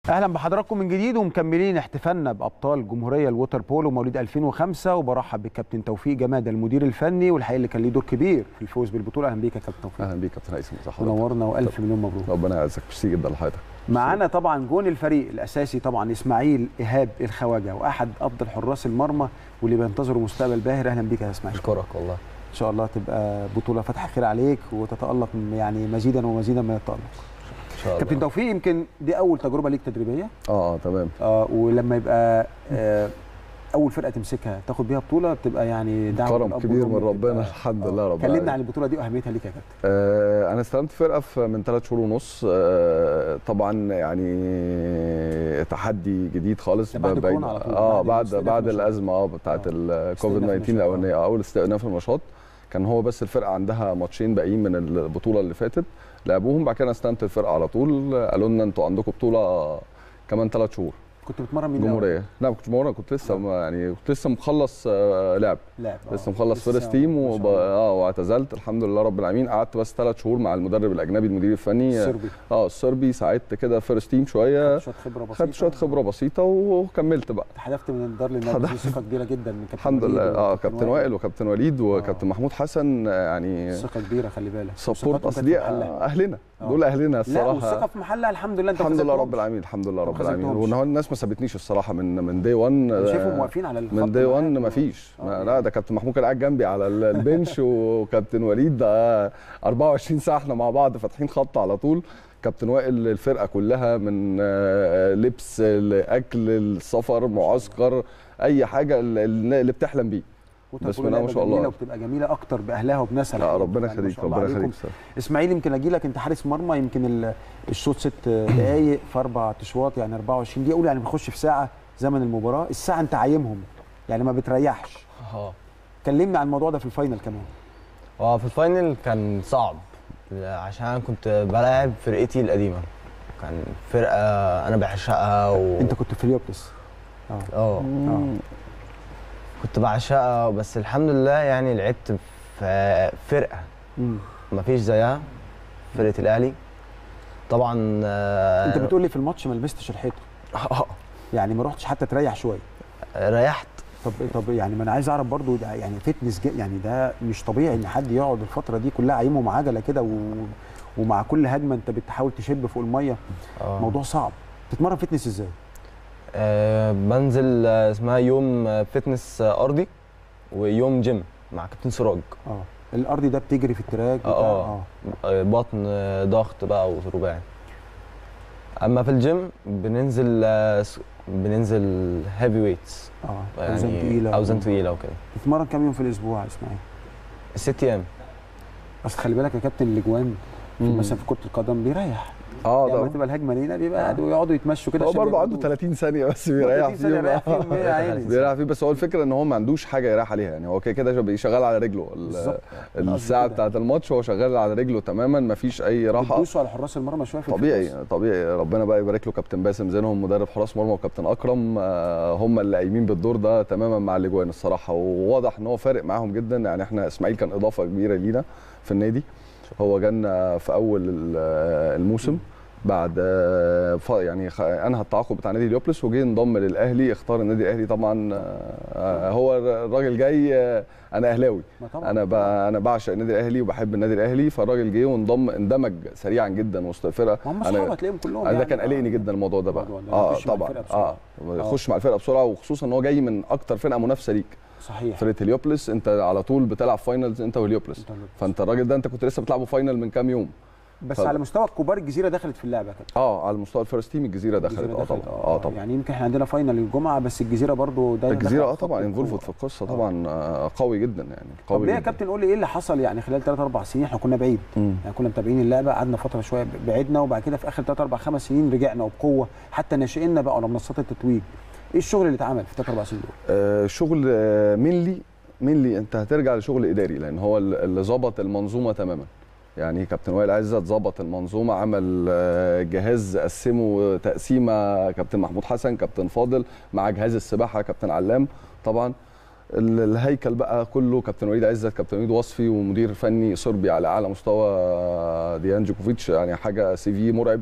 اهلا بحضراتكم من جديد ومكملين احتفالنا بابطال جمهوريه الووتر بولو مواليد 2005 وبرحب بالكابتن توفيق جماد المدير الفني والحقيقه اللي كان ليه دور كبير في الفوز بالبطوله اهلا بيك يا كابتن توفيق اهلا بيك يا كابتن هيثم ازي حضرتك منورنا والف مليون مبروك ربنا يعزك ميرسي جدا لحضرتك معانا طبعا جون الفريق الاساسي طبعا اسماعيل ايهاب الخواجه واحد افضل حراس المرمى واللي بينتظروا مستقبل باهر اهلا بيك يا اسماعيل اشكرك والله ان شاء الله تبقى بطوله فتح خير عليك وتتالق يعني مزيدا ومزيدا من التالق ان شاء الله كابتن توفيق يمكن دي اول تجربه ليك تدريبيه اه اه تمام اه ولما يبقى آه اول فرقه تمسكها تاخد بيها بطوله بتبقى يعني دعوه كرم الأب كبير والأم من ربنا بتبقى- الحمد آه. لله رب كلمنا العالمين. عن البطوله دي واهميتها ليك يا كابتن آه انا استلمت فرقه في من ثلاث شهور ونص آه طبعا يعني تحدي جديد خالص ده بعد بعيد- كورونا على طول، اه بعد بعد الاستئناف بعد النشاط. الازمه اه بتاعت آه. الكوفيد استئناف 19 النشاط، الاولانيه آه، اول استئناف النشاط كان هو بس الفرقه عندها ماتشين باقيين من البطوله اللي فاتت لعبوهم بعد كده أنا استلمت الفرقه على طول قالوا لنا انتوا عندكم بطوله كمان ثلاث شهور كنت بتمرن مين الأول؟ جمهوريه لا ما كنتش بمرن كنت لسه ما- يعني كنت لسه مخلص آه، لعب لاعب آه. لسه مخلص لسه فيرست تيم ما وب... شاء الله. اه واعتزلت الحمد لله رب العالمين قعدت بس ثلاث شهور مع المدرب الاجنبي المدير الفني السربي اه السربي ساعدت كده فيرست تيم شويه خدت شويه خبره بسيطه خدت شويه خبره بسيطه وكملت بقى حذفت من الدار للنادي دي ثقه كبيره جدا من كابتن الحمد وليد لله اه وكابتن كابتن وائل وكابتن وليد وكابتن محمود حسن آه، يعني ثقه كبيره خلي بالك سبورت وثقتهم اصل كانت دي في محلها. اهلنا آه. دول اهلنا لا الصراحه والثقه في محلها الحمد لله انت ما الحمد لله رب خذلتهمش. العالمين الحمد لله ما رب العالمين خذلتهمش. وان هو الناس ما سابتنيش الصراحه من من دي 1 أنا شايفهم واقفين على الخط من دي 1 معاك. ما فيش آه، ما يعني. لا ده كابتن محمود كان قاعد جنبي على ال- البنش وكابتن وليد ده 24 ساعه احنا مع بعض فاتحين خط على طول كابتن وائل الفرقه كلها من آه، لبس الاكل السفر معسكر اي حاجه اللي اللي بتحلم بيه وتكون بسم الله ما لعبة شاء جميلة الله. وبتبقى جميله اكتر باهلها وبناسها لا الحقيقة. ربنا يعني ما يخليك شاء الله ربنا عليكم. يخليك اسماعيل يمكن اجي لك انت حارس مرمى يمكن ال- الشوط ست دقائق في اربع اشواط يعني 24 دقيقه قول يعني بنخش في ساعه زمن المباراه الساعه انت عايمهم يعني ما بتريحش اه كلمني عن الموضوع ده في الفاينل كمان هو في الفاينل كان صعب عشان انا كنت بلاعب فرقتي القديمه كان فرقه انا بعشقها و... انت كنت في اليوبلس اه اه اه كنت بعشقها بس الحمد لله يعني لعبت في فرقه مم. مفيش زيها فرقه الاهلي طبعا آه، انت بتقول لي في الماتش ما لبستش الحيطه آه، يعني ما رحتش حتى تريح شويه ريحت طب طب يعني ما انا عايز اعرف برضو ده يعني فتنس جا- يعني ده مش طبيعي ان حد يقعد الفتره دي كلها عايمه مع عجله كده و... ومع كل هجمه انت بتحاول تشب فوق الميه آه. موضوع صعب تتمرن فتنس ازاي آه، بنزل آه، اسمها يوم آه، فتنس آه، ارضي ويوم جيم مع كابتن سراج اه الارضي ده بتجري في التراك آه، بتاع- آه. آه، بطن آه، ضغط بقى ورباعي اما في الجيم بننزل آه، س- بننزل هيفي ويتس اه اوزان تقيله اوزان تقيله وكده تتمرن كام يوم في الاسبوع يا اسماعيل ست ايام اصل خلي بالك يا كابتن الاجوان في مم. مثلا في كره القدم بيريح اه لما ده تبقى الهجمه لينا بيبقى قاعد ويقعدوا يتمشوا كده هو عشان برضه ما عنده يبردوش. 30 ثانيه بس بيريح 30 ثانية فيهم يريح فيهم إيه يا عيني؟ بيريح فيه بس هو الفكره ان هو ما عندوش حاجه يريح عليها يعني هو كده كده بي- شغال على رجله ال- بالظبط. الساعه قصدي كده. بتاعه الماتش هو شغال على رجله تماما ما فيش اي راحه بتدوسوا على حراس المرمى شويه في طبيعي الفتنس. طبيعي ربنا بقى يبارك له كابتن باسم زينهم مدرب حراس مرمى وكابتن اكرم آه، هم اللي قايمين بالدور ده تماما مع الاجوان الصراحه وواضح ان هو فارق معاهم جدا يعني احنا اسماعيل كان اضافه كبيره لينا في النادي هو جانا في اول ال- الموسم بعد آه، ف- يعني خ- انهى التعاقد بتاع نادي اليوبلس وجه انضم للاهلي اختار النادي الاهلي طبعا آه، هو الراجل جاي آه، انا اهلاوي ما طبعا انا ب... انا بعشق النادي الاهلي وبحب النادي الاهلي فالراجل جه وانضم اندمج سريعا جدا وسط الفرقه ما هم أنا- اصحاب هتلاقيهم كلهم انا ده يعني. كان قلقني جدا الموضوع ده بقى الموضوع ده. اه يخش مع طبعا الفرقة اه بسرعة. يخش مع الفرقه بسرعه وخصوصا ان هو جاي من اكتر فرقه منافسه ليك صحيح فرقه اليوبلس انت على طول بتلعب فاينلز انت واليوبلس أنت اللي- فانت الراجل ده انت كنت لسه بتلعبه فاينل من كام يوم بس طب- على مستوى كبار الجزيره دخلت في اللعبه كده اه على مستوى الفيرست تيم الجزيره دخلت الجزيرة اه طبعا اه طبعا يعني يمكن احنا عندنا فاينل الجمعه بس الجزيره برضو دايما الجزيره داخلة اه في خط طبعا القوة. انفولفد في القصه طبعا آه قوي جدا يعني طب قوي ليه يا جدا كابتن قول لي ايه اللي حصل يعني خلال 3 4 سنين احنا كنا بعيد مم. يعني كنا متابعين اللعبه قعدنا فتره شويه بعدنا وبعد كده في اخر 3 4 5 سنين رجعنا وبقوه حتى ناشئيننا بقوا على منصات التتويج ايه الشغل اللي اتعمل في 3 4 سنين دول آه، شغل آه، مينلي مينلي انت هترجع لشغل اداري لان هو ال- اللي ظبط المنظومه تماما يعني كابتن وائل عزت ظبط المنظومه عمل آه، جهاز قسمه تقسيمه كابتن محمود حسن كابتن فاضل مع جهاز السباحه كابتن علام طبعا ال- الهيكل بقى كله كابتن وليد عزت كابتن وليد وصفي ومدير فني صربي على اعلى مستوى آه، ديان جوكوفيتش يعني حاجه سي في مرعب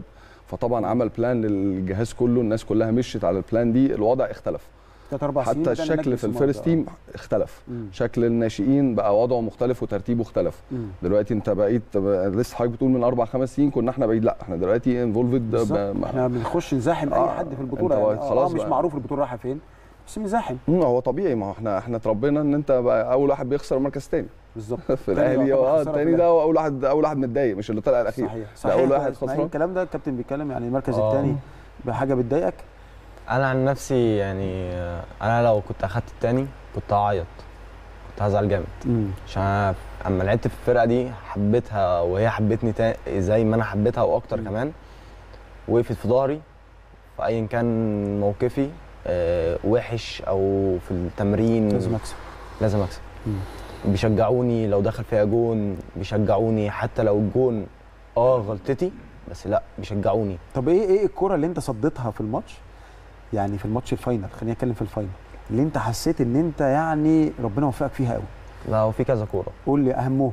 فطبعا عمل بلان للجهاز كله الناس كلها مشيت على البلان دي الوضع اختلف ثلاث اربع سنين حتى ده الشكل نجم في المنطقة. الفيرست تيم اختلف مم. شكل الناشئين بقى وضعه مختلف وترتيبه اختلف مم. دلوقتي انت بقيت لسه حضرتك بتقول من اربع خمس سنين كنا احنا بعيد لا احنا دلوقتي انفولفد بالظبط. احنا بنخش نزاحم اي آه، حد في البطوله انت يعني آه، خلاص آه مش بقى. معروف البطوله رايحه فين بس مزاحم هو طبيعي ما هو احنا احنا اتربينا ان انت بقى اول واحد بيخسر مركز تاني بالظبط في التاني الاهلي يعتبر اه خسارة في التاني الأهلي. ده اول واحد اول واحد متضايق مش اللي طلع الاخير صحيح لا صحيح اول ده واحد إسماعيل خسران الكلام ده الكابتن بيتكلم يعني المركز آه. الثاني بحاجه بتضايقك انا عن نفسي يعني آه، انا لو كنت اخدت التاني كنت هعيط كنت هزعل جامد مم. عشان أنا اما لعبت في الفرقه دي حبيتها وهي حبتني تا- زي ما انا حبيتها واكتر مم. كمان وقفت في ظهري في ايا كان موقفي آه، وحش او في التمرين لازم اكسب لازم اكسب مم. بيشجعوني لو دخل فيها جون بيشجعوني حتى لو الجون اه غلطتي بس لا بيشجعوني طب ايه ايه الكره اللي انت صديتها في الماتش يعني في الماتش الفاينل خلينا نتكلم في الفاينل اللي انت حسيت ان انت يعني ربنا وفقك فيها قوي لا وفي كذا كوره قول لي اهمهم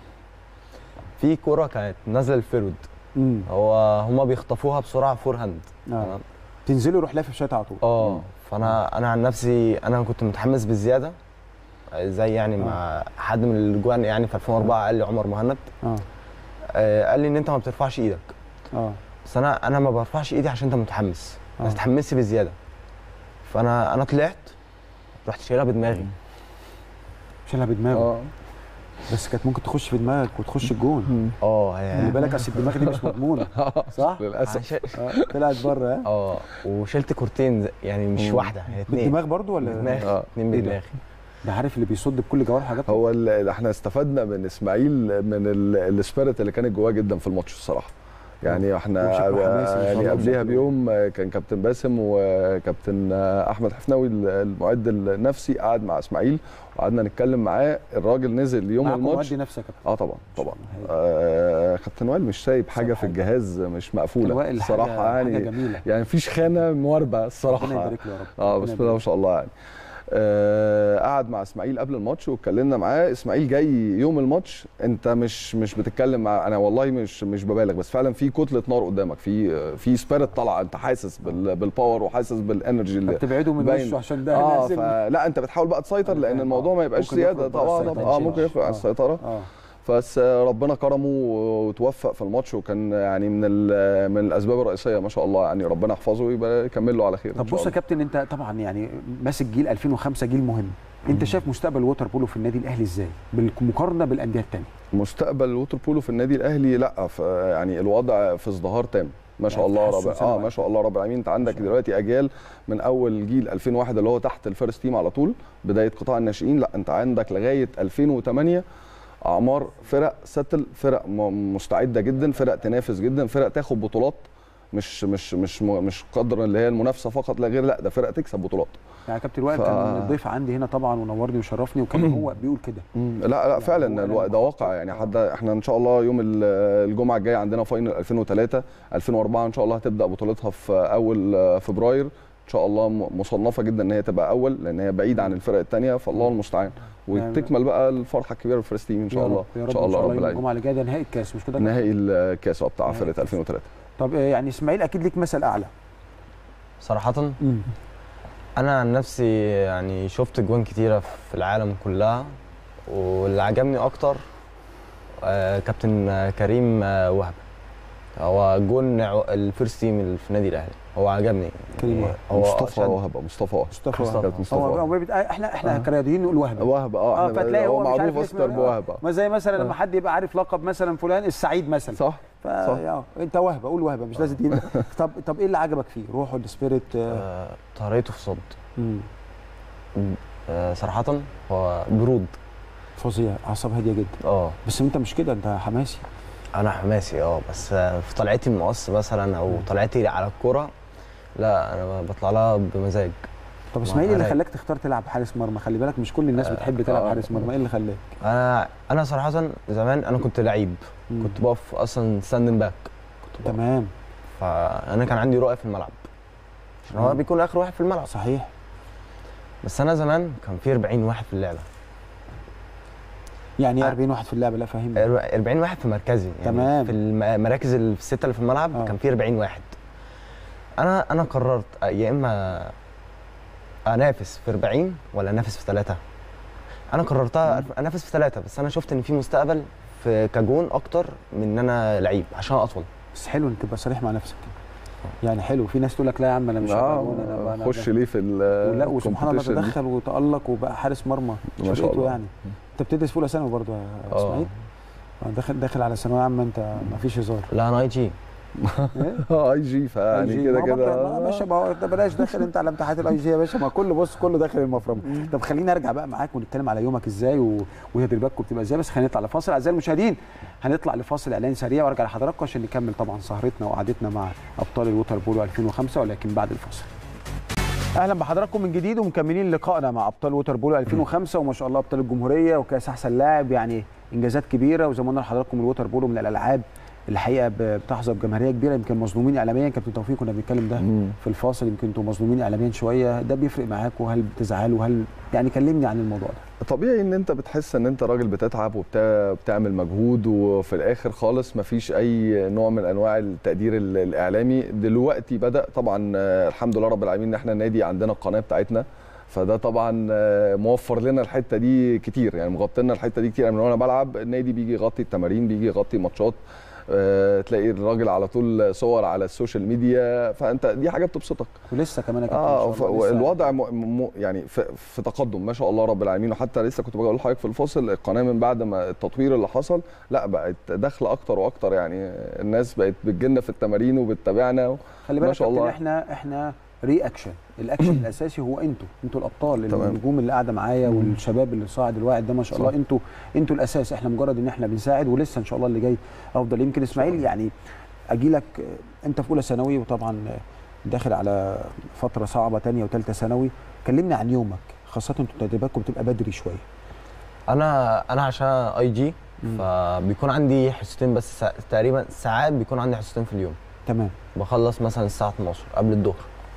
في كوره كانت نازله الفيرود امم هو هما بيخطفوها بسرعه فور هاند آه. تمام تنزلوا يروح لافف شويه على طول اه فانا انا عن نفسي انا كنت متحمس بزياده زي يعني مع حد من الاجوان يعني في 2004 قال لي عمر مهند اه آه، قال لي ان انت ما بترفعش ايدك اه بس انا انا ما برفعش ايدي عشان انت متحمس آه. بس تحمسي بزياده فانا انا طلعت رحت شايلها بدماغي شالها بدماغه اه بس كانت ممكن تخش في دماغك وتخش الجون اه خلي هي بالك اصل الدماغ دي مش مضمونه صح؟ للاسف عشان- آه. طلعت بره ها اه وشلت كورتين زي- يعني مش مم. واحده هي اتنين بالدماغ برضو ولا بدماغي آه. اتنين إيه ده؟ بدماغي ده عارف اللي بيصد بكل جوارح حاجات هو ال- احنا استفدنا من اسماعيل من ال- السبيريت اللي كانت جواه جدا في الماتش الصراحه يعني احنا وشكله حماسي ما شاء يعني الله قبليها بشكله. بيوم كان كابتن باسم وكابتن احمد حفناوي المعد النفسي قعد مع اسماعيل وقعدنا نتكلم معاه الراجل نزل يوم معاكم الماتش مودي نفسك يا كابتن اه طبعا طبعا هايل. آه كابتن وائل مش سايب حاجه في حاجة. الجهاز مش مقفوله وائل الصراحه حاجة يعني حاجه جميله يعني مفيش خانه مواربه الصراحه ربنا يبارك له يا رب اه ربنا بسم يبارك الله له. ما شاء الله يعني آه قعد مع اسماعيل قبل الماتش واتكلمنا معاه اسماعيل جاي يوم الماتش انت مش مش بتتكلم مع انا والله مش مش ببالغ بس فعلا في كتله نار قدامك في في سبيريت طالعه انت حاسس بال بالباور وحاسس بالانرجي اللي بتبعده من باين. وشه عشان ده اه نازل. فلا انت بتحاول بقى تسيطر أنا لان فاهم، الموضوع آه. ما يبقاش ممكن زياده يخرج بره طبعا السيطرة. اه ممكن يخرج عن آه. السيطره اه بس آه، ربنا كرمه وتوفق في الماتش وكان يعني من ال- من الاسباب الرئيسيه ما شاء الله يعني ربنا يحفظه ويبقى يكمل له على خير إن طب شاء بص يا الله. كابتن انت طبعا يعني ماسك جيل 2005 جيل مهم انت شايف مستقبل الووتر بولو في النادي الاهلي ازاي بالمقارنه بالانديه الثانيه مستقبل الووتر بولو في النادي الاهلي لا ف- يعني الوضع في ازدهار تام ما شاء يعني الله تحسن رب سنة اه واحدة. ما شاء الله رب العالمين انت عندك شاء الله. دلوقتي اجيال من اول جيل 2001 اللي هو تحت الفيرست تيم على طول بدايه قطاع الناشئين لا انت عندك لغايه 2008 اعمار فرق ستل فرق م- مستعده جدا فرق تنافس جدا فرق تاخد بطولات مش مش مش م- مش قدر اللي هي المنافسه فقط لا غير لا ده فرق تكسب بطولات يعني كابتن وائل ف- كان ضيف عندي هنا طبعا ونورني وشرفني وكان هو بيقول كده لا لا يعني فعلا هو الو- أنا ده واقع يعني حد احنا ان شاء الله يوم ال- الجمعه الجايه عندنا فاينل 2003 2004 ان شاء الله هتبدا بطولتها في اول فبراير ان شاء الله م- مصنفه جدا ان هي تبقى اول لان هي بعيده عن الفرق الثانيه فالله المستعان يعني- وتكمل بقى الفرحه الكبيره بالفرست تيم ان شاء يا الله رب يا ان شاء الله رب يوم العالمين الجمعه اللي جايه ده نهائي الكاس مش كده يا كابتن؟ نهائي الكاس بتاع نهائي فرقه الكاس. 2003 طب آه، يعني اسماعيل اكيد ليك مثل اعلى صراحه انا عن نفسي يعني شفت جوان كتيره في العالم كلها واللي عجبني اكتر آه، كابتن آه، كريم آه، وهب هو جون عو- الفيرست تيم اللي في النادي الاهلي هو عجبني كريم وهب. هو مصطفى شد- وهب مصطفى وهب مصطفى مصطفى. وهب. كابتن مصطفى هو وهب. هو بيبقى- احنا احنا آه. كرياضيين نقول وهب وهب اه اه احنا فتلاقي هو مش عارف معروف اسمه اكتر إيه. بوهب آه. ما زي مثلا لما آه. حد يبقى عارف لقب مثلا فلان السعيد مثلا صح ف صح. يا انت وهبه قول وهبه مش لازم تجيب طب طب ايه اللي عجبك فيه؟ روحه السبيريت آه. آه، طريقته في صد مم. آه، صراحه هو برود فظيع اعصاب هاديه جدا اه بس انت مش كده انت حماسي انا حماسي اه بس آه، في طلعتي من القص مثلا او طلعتي على الكوره لا انا بطلع لها بمزاج طب ما اسماعيل إيه اللي عليك. خلاك تختار تلعب حارس مرمى خلي بالك مش كل الناس بتحب تلعب آه. حارس مرمى ايه اللي خلاك انا انا صراحه زمان انا كنت لعيب مم. كنت بقف اصلا ستاندن باك كنت بقف. تمام فانا كان عندي رؤيه في الملعب عشان هو مم. بيكون اخر واحد في الملعب صحيح بس انا زمان كان في 40 واحد في اللعبه يعني ايه آه. 40 واحد في اللعبه لا فاهمني 40 واحد في مركزي يعني تمام. في المراكز ال- في السته اللي في الملعب آه. كان في 40 واحد انا انا قررت يا اما انافس في 40 ولا انافس في ثلاثه انا قررتها انافس في ثلاثه بس انا شفت ان في مستقبل في كجون اكتر من ان انا لعيب عشان اطول بس حلو انك تبقى صريح مع نفسك يعني حلو في ناس تقول لك لا يا عم انا مش هبقى جون، انا اه أنا خش ده. ليه في ال ولا وسبحان الله competition دي. تدخل وتالق وبقى حارس مرمى ما شاء شريته الله. يعني انت بتدرس في اولى ثانوي برضه يا اه اسماعيل آه، داخل داخل على ثانويه عامه انت ما فيش هزار لا انا اي جي إيه؟ اه اي جي فيعني IG. كده ما هو برضه- كده ما يا باشا ما هو انت بلاش داخل انت على امتحانات الاي جي يا باشا ما كله بص كله داخل المفرمه طب خليني ارجع بقى معاك ونتكلم على يومك ازاي و... وتدريباتكم بتبقى ازاي بس خلينا نطلع لفاصل اعزائي المشاهدين هنطلع لفاصل اعلان سريع وارجع لحضراتكم عشان نكمل طبعا سهرتنا وقعدتنا مع ابطال الوتر بولو 2005 ولكن بعد الفاصل اهلا بحضراتكم من جديد ومكملين لقائنا مع ابطال ووتر بولو 2005 وما شاء الله ابطال الجمهوريه وكاس احسن لاعب يعني انجازات كبيره وزي ما قلنا لحضراتكم الووتر بولو من الالعاب الحقيقه ب- بتحظى بجماهيريه كبيره يمكن مظلومين اعلاميا كابتن توفيق كنا بنتكلم ده مم. في الفاصل يمكن انتوا مظلومين اعلاميا شويه ده بيفرق معاكم هل بتزعلوا هل يعني كلمني عن الموضوع ده طبيعي ان انت بتحس ان انت راجل بتتعب وبتعمل مجهود وفي الاخر خالص مفيش اي نوع من انواع التقدير ال- الاعلامي دلوقتي بدا طبعا آه، الحمد لله رب العالمين ان احنا النادي عندنا القناه بتاعتنا فده طبعا آه، موفر لنا الحته دي كتير يعني مغطي لنا الحته دي كتير يعني من وانا بلعب النادي بيجي يغطي التمارين بيجي يغطي ماتشات آه، تلاقي الراجل على طول صور على السوشيال ميديا فانت دي حاجه بتبسطك ولسه كمان يا كابتن اه إن ف- شاء الله لسه- الوضع م... م... يعني في... في تقدم ما شاء الله رب العالمين وحتى لسه كنت بقول لحضرتك في الفاصل القناه من بعد ما التطوير اللي حصل لا بقت داخله اكتر واكتر يعني الناس بقت بتجيلنا في التمارين وبتتابعنا خلي ما بالك شاء كابتن الله. احنا احنا رياكشن الاكشن الاساسي هو انتوا انتوا الابطال تمام. النجوم اللي قاعده معايا والشباب اللي صاعد الواعد ده ما شاء صح. الله انتوا انتوا الاساس احنا مجرد ان احنا بنساعد ولسه ان شاء الله اللي جاي افضل يمكن اسماعيل يعني اجي لك آه، انت في اولى ثانوي وطبعا آه، داخل على فتره صعبه تانية وثالثه ثانوي كلمني عن يومك خاصه انتوا تدريباتكم بتبقى بدري شويه انا انا عشان اي جي مم. فبيكون عندي حصتين بس سا... تقريبا ساعات بيكون عندي حصتين في اليوم تمام بخلص مثلا الساعه 12 قبل الظهر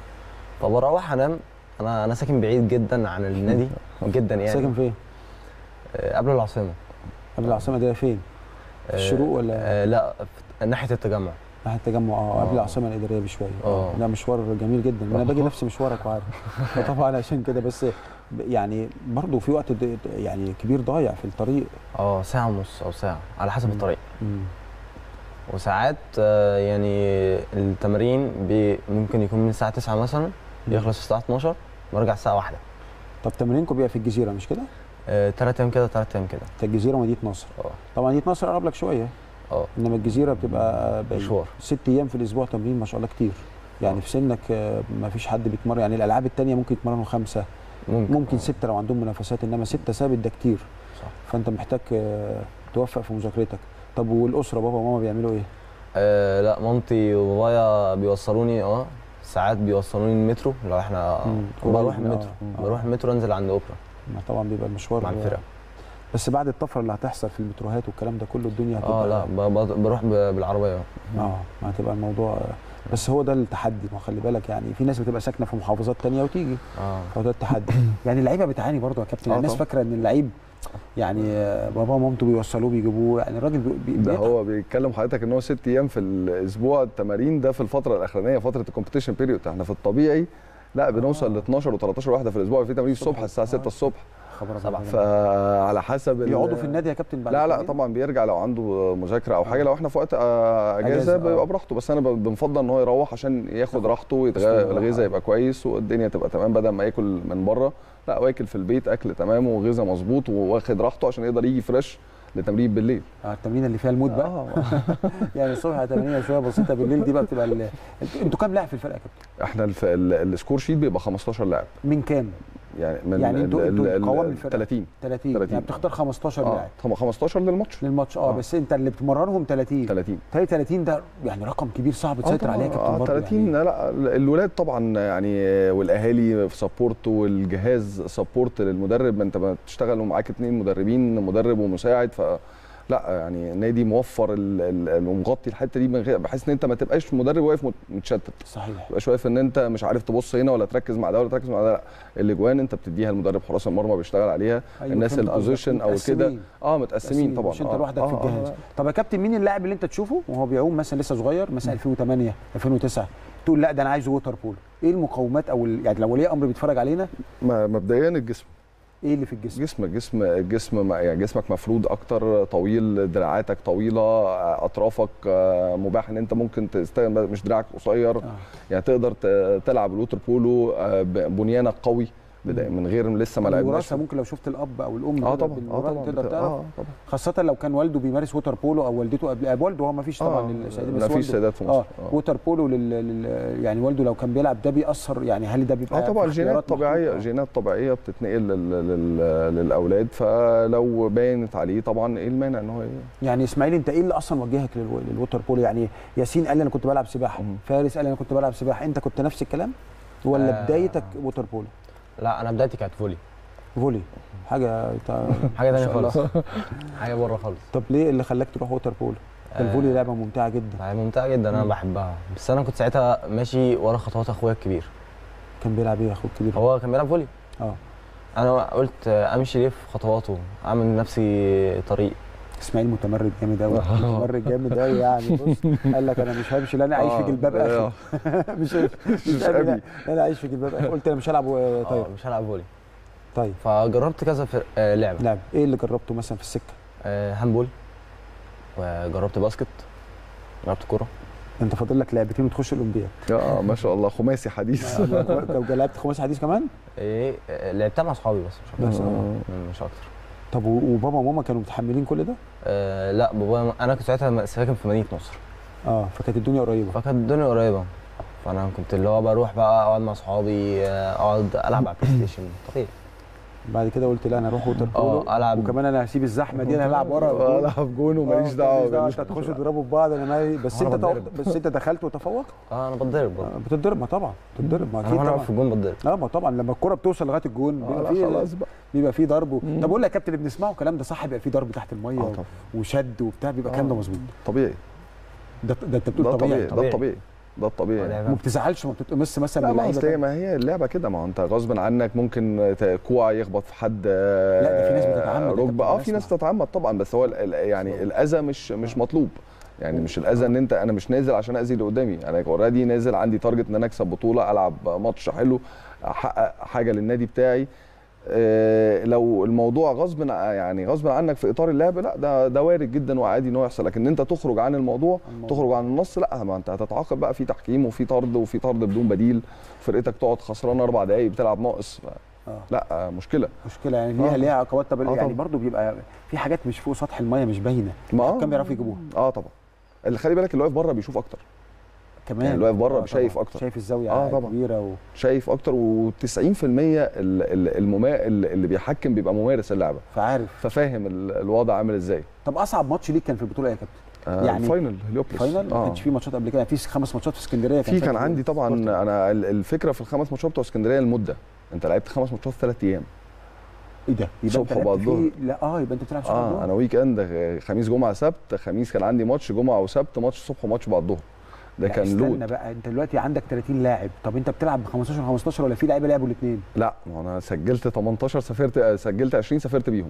فبروح انام انا انا ساكن بعيد جدا عن النادي جدا يعني ساكن فين آه، قبل العاصمه قبل العاصمه ده فين في آه، الشروق ولا آه لا في ناحيه التجمع ناحيه التجمع اه قبل آه. العاصمه الاداريه بشويه آه. ده مشوار جميل جدا انا آه. باجي نفس مشوارك وعارف فطبعا عشان كده بس ب- يعني برضه في وقت د- يعني كبير ضايع في الطريق اه ساعه ونص او ساعه على حسب مم. الطريق مم. وساعات آه، يعني التمرين بي ممكن يكون من الساعه 9 مثلا مم. يخلص الساعه 12 برجع الساعه 1 طب تمرينكم بيبقى في الجزيره مش كده؟ ثلاث ايام كده ثلاث ايام كده انت الجزيره ومدينه نصر اه طبعا مدينه نصر اقرب لك شويه اه انما الجزيره بتبقى بعيد. مشوار ست ايام في الاسبوع تمرين ما شاء الله كتير يعني آه. في سنك آه، ما فيش حد بيتمرن يعني الالعاب التانية ممكن يتمرنوا خمسه ممكن ممكن آه. سته لو عندهم منافسات انما سته ثابت ده كتير صح فانت محتاج آه، توفق في مذاكرتك طب والاسره بابا وماما بيعملوا ايه؟ آه لا مامتي وبابايا بيوصلوني اه ساعات بيوصلوني المترو لو احنا مم. بروح قريب، المترو آه. بروح المترو انزل عند اوبرا ما طبعا بيبقى المشوار مع الفرقه بس بعد الطفره اللي هتحصل في المتروهات والكلام ده كله الدنيا هتبقى اه لا ب- ب- بروح ب- بالعربيه اه ما هتبقى الموضوع بس هو ده التحدي ما هو خلي بالك يعني في ناس بتبقى ساكنه في محافظات تانية وتيجي اه هو ده التحدي يعني اللعيبه بتعاني برضه يا كابتن آه يعني الناس طبعا. فاكره ان اللعيب يعني آه، باباه ومامته بيوصلوه بيجيبوه يعني الراجل بي... بي... ده بيتعب. هو بيتكلم حضرتك ان هو ست ايام في الاسبوع التمارين ده في الفتره الاخرانيه فتره الكومبيتيشن بيريود احنا في الطبيعي لا بنوصل ل 12 و13 واحده في الاسبوع في تمارين الصبح الساعه 6 الصبح خبر أبيض. سبعة. فعلى حسب ال- بيقعدوا في النادي يا كابتن بعد لا لا التمرين؟ طبعا بيرجع لو عنده مذاكره او حاجه لو احنا في وقت آه، أجازة، اجازه آه. بيبقى براحته بس انا ب- بنفضل ان هو يروح عشان ياخد راحته بسم الله ويتغ- الرحمن الغذاء يبقى كويس والدنيا تبقى تمام بدل ما ياكل من بره لا واكل في البيت اكل تمام وغذاء مظبوط واخد راحته عشان يقدر يجي فريش لتمرين بالليل آه التمرين اللي فيها الموت بقى آه. يعني الصبح تمرين شويه بسيطه بالليل دي بقى بتبقى ال... انتوا- انتوا كام لاعب في الفرقه يا كابتن؟ احنا الف... ال- السكور شيت بيبقى 15 لاعب من كام؟ يعني من يعني انتوا- انتوا قوام الفرقة. 30 30 30. يعني بتختار 15 اه لاعب هم 15 للماتش للماتش اه آه. بس انت اللي بتمرنهم 30 30 تهيألي 30 ده يعني رقم كبير صعب تسيطر عليه يا كابتن اه برضه 30 يعني. لا الولاد طبعا يعني والاهالي في سبورت والجهاز سبورت للمدرب ما انت بتشتغل ومعاك اتنين مدربين مدرب ومساعد ف لا يعني النادي موفر ال- ال- ومغطي الحته دي من غير بحيث ان انت ما تبقاش مدرب واقف مت- متشتت صحيح ما تبقاش واقف ان انت مش عارف تبص هنا ولا تركز مع ده ولا تركز مع ده لا الاجوان انت بتديها لمدرب حراس المرمى بيشتغل عليها أيوة، الناس فهمت قصدك. البوزيشن او كده متقسمين. اه متقسمين طبعا مش انت آه. لوحدك في آه، الجهاز آه. طب يا كابتن مين اللاعب اللي انت تشوفه وهو بيعوم مثلا لسه صغير مثلا 2008 2009 تقول لا ده انا عايز ووتر بول ايه المقومات او ال- يعني لو ولي امر بيتفرج علينا ما- مبدئيا الجسم ايه اللي في الجسم جسمك جسم الجسم ما- يعني جسمك مفرود اكتر طويل دراعاتك طويله اطرافك آه، مباح ان انت ممكن تستخدم مش دراعك قصير آه. يعني تقدر ت- تلعب الوتر بولو آه، ب- بنيانك قوي بدا- من غير لسه ما لعبناش الوراثه ممكن لو شفت الاب او الام اه كده طبعا اه بالوراثة طبعا تقدر بت- تعرف اه طبعا خاصة لو كان والده بيمارس ووتر بولو او والدته قبل آه، والده هو ما فيش طبعا آه، للسيدات لا بس فيش والده- سيدات في مصر. اه آه. ووتر بولو لل... لل... يعني والده لو كان بيلعب ده بيأثر يعني هل ده بيبقى اه طبعا في جينات اختيارات طبيعيه محطوطة؟ جينات طبيعيه بتتنقل لل... لل... للاولاد فلو بانت عليه طبعا ايه المانع ان هو ي- يعني اسماعيل انت ايه اللي اصلا وجهك للو... للووتر بولو يعني ياسين قال لي انا كنت بلعب سباحه مم. فارس قال لي انا كنت بلعب سباحه انت كنت نفس الكلام ولا آه. بدايتك ووتر بولو لا انا بدايتي كانت فولي فولي حاجه انت حاجه ما تانية شاء الله. خالص حاجه بره خالص طب ليه اللي خلاك تروح ووتر بولو ده الفولي آه. لعبه ممتعه جدا هي ممتعه جدا انا مم. بحبها بس انا كنت ساعتها ماشي ورا خطوات اخويا الكبير كان بيلعب ايه اخوك الكبير هو كان بيلعب فولي اه انا قلت امشي ليه في خطواته اعمل لنفسي طريق اسماعيل متمرد جامد قوي متمرد جامد قوي يعني بص قال لك انا مش همشي لا انا عايش في آه، جلباب اخي آه. مش مش مش أبي، لا. أبي. انا عايش في جلباب اخي قلت انا مش هلعب و- طيب اه مش هلعب فولي طيب فجربت كذا في آه لعبه لعب ايه اللي جربته مثلا في السكه آه هاندبول وجربت باسكت جربت كوره انت فاضل لك لعبتين وتخش الاولمبياد اه ما شاء الله خماسي حديث لو لعبت خماس حديث كمان ايه آه، لعبتها مع اصحابي بس مش بس اكتر آه. مم، مش اكتر طب و- وبابا وماما كانوا متحملين كل ده آه لا بابا انا كنت ساعتها ساكن في مدينه نصر اه فكانت الدنيا قريبه فكانت الدنيا قريبه فانا كنت اللي هو بروح بقى اقعد مع اصحابي آه، اقعد العب على البلاي ستيشن طبيعي بعد كده قلت لا انا اروح ووتر اه بولو العب وكمان انا هسيب الزحمه دي انا هلعب ورا الجول. العب جون وماليش آه، دعوه انت باللي- هتخشوا تضربوا في بعض انا مالي بس أنا انت تو... بتضرب. بس انت دخلت وتفوق اه انا بتضرب برضه آه، بتتضرب ما طبعا بتتضرب ما انا اكيد وانا طبعا واقف في الجون بتضرب اه ما طبعا لما الكره بتوصل لغايه الجون آه، بيبقى لا فيه خلاص بقى بيبقى فيه ضرب و... مم. طب اقول لك يا كابتن اللي بنسمعه الكلام ده صح بيبقى فيه ضرب تحت الميه اه و... طبعا وشد وبتاع بيبقى الكلام ده مظبوط طبيعي ده ده انت بتقول ده طبيعي طبيعي ده الطبيعي ده الطبيعي لعبة. ما بتزعلش ما بتتقمص مثلا لا من ما اللعيبه اصل هي ده؟ ما هي اللعبه كده ما هو انت غصب عنك ممكن ت- كوع يخبط في حد لا، ده في ناس بتتعمد يا ركبه كابتن، اه أنا في ناس أسمع. تتعمد طبعا بس هو ال- ال- يعني الاذى مش مش مطلوب يعني مش الاذى ان انت انا مش نازل عشان اذي اللي قدامي انا اوريدي نازل عندي تارجت ان انا اكسب بطوله العب ماتش حلو احقق حاجه للنادي بتاعي آه، لو الموضوع غصب ع- يعني غصب عنك في اطار اللعب لا ده ده وارد جدا وعادي ان هو يحصل لكن انت تخرج عن الموضوع الموضوع. تخرج عن النص لا ما انت هتتعاقب بقى في تحكيم وفي طرد وفي طرد بدون بديل فرقتك تقعد خسران اربع دقايق بتلعب ناقص ف- اه لا مشكله مشكله يعني ليها آه. ليها عقبات طب آه يعني طبعا. برضو بيبقى في حاجات مش فوق سطح الميه مش باينه ما الحكام بيعرفوا يجيبوها اه طبعا اللي خلي بالك اللي واقف بره بيشوف اكتر كمان يعني اللي واقف بره آه شايف طبعاً. أكتر. شايف الزاويه آه طبعاً. كبيره و... شايف اكتر و90% المما اللي بيحكم بيبقى ممارس اللعبه فعارف ففاهم ال- الوضع عامل ازاي طب اصعب ماتش ليك كان في البطوله إيه يا كابتن آه يعني فاينل هليوبلس فاينل ما آه. كانش في ماتشات قبل كده في خمس ماتشات في اسكندريه في كان فاكر عندي طبعا سبورتنج. انا ال- الفكره في الخمس ماتشات بتوع اسكندريه المده انت لعبت خمس ماتشات في ثلاث ايام ايه ده يبقى صبح انت لعبت وبعد فيه الظهر. لا اه يبقى انت بتلعب صبح اه الظهر. انا ويك اند آه، خميس جمعه سبت خميس كان عندي ماتش جمعه وسبت ماتش الصبح وماتش بعد الظهر ده لا، كان استنى لود بقى انت دلوقتي عندك 30 لاعب طب انت بتلعب ب 15 15 ولا في لعيبه لعبوا الاثنين لا ما انا سجلت 18 سافرت آه، سجلت 20 سافرت بيهم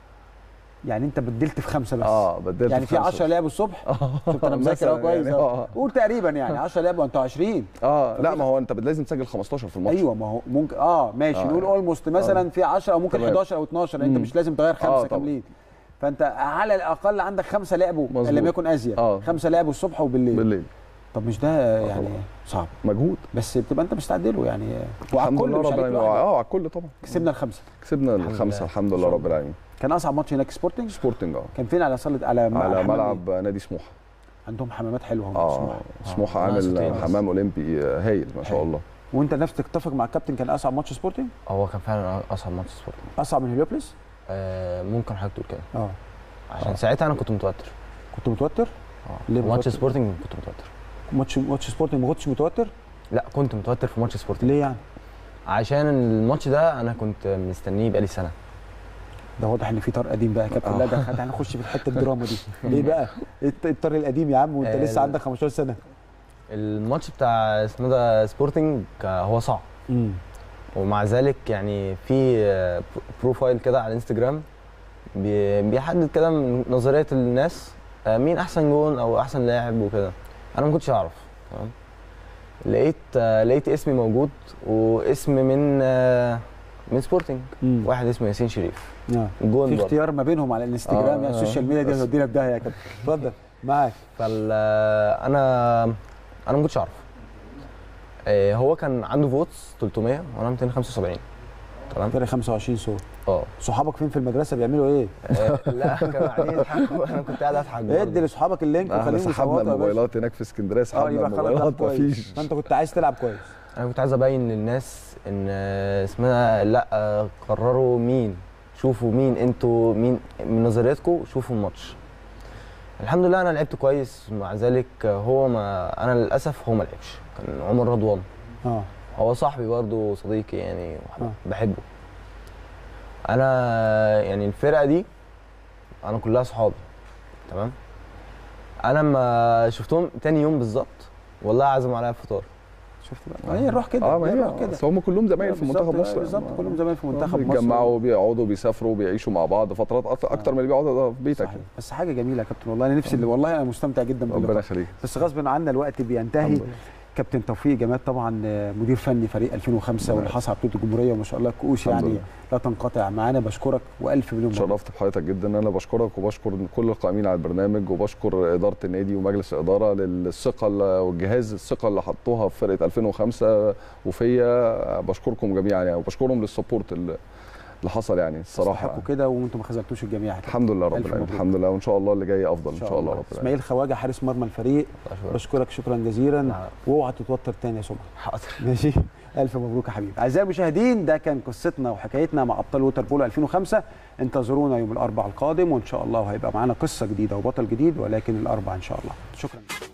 يعني انت بدلت في خمسه بس اه بدلت يعني في خمسة 10 بس. لعبوا الصبح شفت انا مثلاً مذاكر اهو كويس يعني، أهو. آه. قول تقريبا يعني 10 لعبوا انتوا 20 اه لا ففي- ما هو انت لازم تسجل 15 في الماتش ايوه ما هو ممكن اه ماشي آه. نقول اولموست مثلا في 10 او ممكن تمام. 11 او 12 انت مم. مش لازم تغير خمسه آه، طبعا. كاملين فانت على الاقل عندك خمسه لعبوا مظبوط. ان لم يكن ازيد آه. خمسه لعبوا الصبح وبالليل بالليل طب مش ده يعني طبعا. صعب مجهود بس بتبقى انت مستعد له يعني وعلى الحمد الكل لله مش رب عليك العالمين لوحدك. اه على الكل طبعا كسبنا الخمسه كسبنا الحمد الخمسه لله. الحمد لله رب العالمين كان اصعب ماتش هناك سبورتنج سبورتنج اه كان فين على صاله على على حمام إيه؟ ملعب نادي سموحه عندهم حمامات حلوه هم اه سموحة. سموحه آه، عامل ستين. حمام اولمبي آه، هايل ما شاء هايل. الله وانت نفسك تتفق مع الكابتن كان اصعب ماتش سبورتنج هو كان فعلا اصعب ماتش سبورت اصعب من هليوبلس آه ممكن حضرتك تقول كده اه عشان ساعتها انا كنت متوتر كنت متوتر اه ليه ماتش متوتر؟ سبورتنج كنت متوتر ماتش ماتش سبورتنج ما كنتش متوتر لا كنت متوتر في ماتش سبورتنج ليه يعني عشان الماتش ده انا كنت مستنيه بقالي سنه ده واضح ان في طار قديم بقى يا كابتن آه. لا ده خد- هنخش في الحته الدراما دي ليه بقى إيه الط- الطار القديم يا عم وانت آه، لسه عندك 15 سنه الماتش بتاع اسمه ده سبورتنج آه، هو صعب امم ومع ذلك يعني في آه، بروفايل كده على الانستجرام بي- بيحدد كده من نظريه الناس آه، مين احسن جون او احسن لاعب وكده انا ما كنتش اعرف تمام لقيت آه، لقيت اسمي موجود واسم من آه، من سبورتنج واحد اسمه ياسين شريف آه. جون في برضه. اختيار ما بينهم على الانستجرام آه، يعني آه. السوشيال ميديا دي بس. هتودينا في داهيه يا كابتن اتفضل معاك فال انا انا ما كنتش اعرف آه، هو كان عنده فوتس 300 وانا 275 تمام فرق 25 صوت اه صحابك فين في المدرسه بيعملوا ايه؟ آه، لا كانوا قاعدين يضحكوا انا كنت قاعد اضحك برضه. ادي لاصحابك اللينك احنا وخليهم سحبنا يصوتوا يا باشا. الموبايلات هناك في اسكندريه اه سحبنا يبقى خلاص ده الموبايلات كويس مفيش فانت كنت عايز تلعب كويس انا كنت عايز ابين للناس ان آه، اسمها لا آه، قرروا مين شوفوا مين انتوا مين من نظرياتكم شوفوا الماتش الحمد لله انا لعبت كويس مع ذلك آه، هو ما انا للاسف هو ما لعبش كان عمر رضوان اه هو صاحبي برضه صديقي يعني آه. بحبه انا يعني الفرقه دي انا كلها صحابي تمام انا لما شفتهم تاني يوم بالظبط والله عزموا عليا فطار شفت بقى هي الروح كده اه ما هي هي الروح كده أصل هم كلهم زمايل في بالظبط، منتخب مصر بالظبط كلهم زمايل في منتخب مصر بيتجمعوا بيقعدوا بيسافروا بيعيشوا مع بعض فترات أكتر- اكتر من اللي بيقعدوا في بيتك صحيح. بس حاجه جميله يا كابتن والله انا نفسي اللي والله انا مستمتع جدا ربنا باللقاء يخليك بس غصب عنا الوقت بينتهي الحمد لله. كابتن توفيق جمال طبعا آه، مدير فني فريق 2005 واللي حصل على بطوله الجمهوريه وما شاء الله كؤوس الحمد يعني لله. لا تنقطع معانا بشكرك والف مليون مبروك شرفت بحضرتك جدا انا بشكرك وبشكر كل القائمين على البرنامج وبشكر اداره النادي ومجلس الاداره للثقه اللي- والجهاز الثقه اللي حطوها في فرقه 2005 وفيا بشكركم جميعا يعني وبشكرهم للسبورت اللي اللي حصل يعني الصراحه تستحقوا كده وانتم ما خذلتوش الجميع يا كابتن. الحمد لله رب ألف العالمين مبروك. الحمد لله وان شاء الله اللي جاي افضل ان شاء الله رب العالمين اسماعيل خواجه حارس مرمى الفريق أشكرك. بشكرك شكرا جزيلا نعم. واوعى تتوتر تاني يا سمر حاضر ماشي الف مبروك يا حبيبي اعزائي المشاهدين ده كان قصتنا وحكايتنا مع ابطال ووتر بولو 2005 انتظرونا يوم الاربعاء القادم وان شاء الله هيبقى معانا قصه جديده وبطل جديد ولكن الاربعاء ان شاء الله شكرا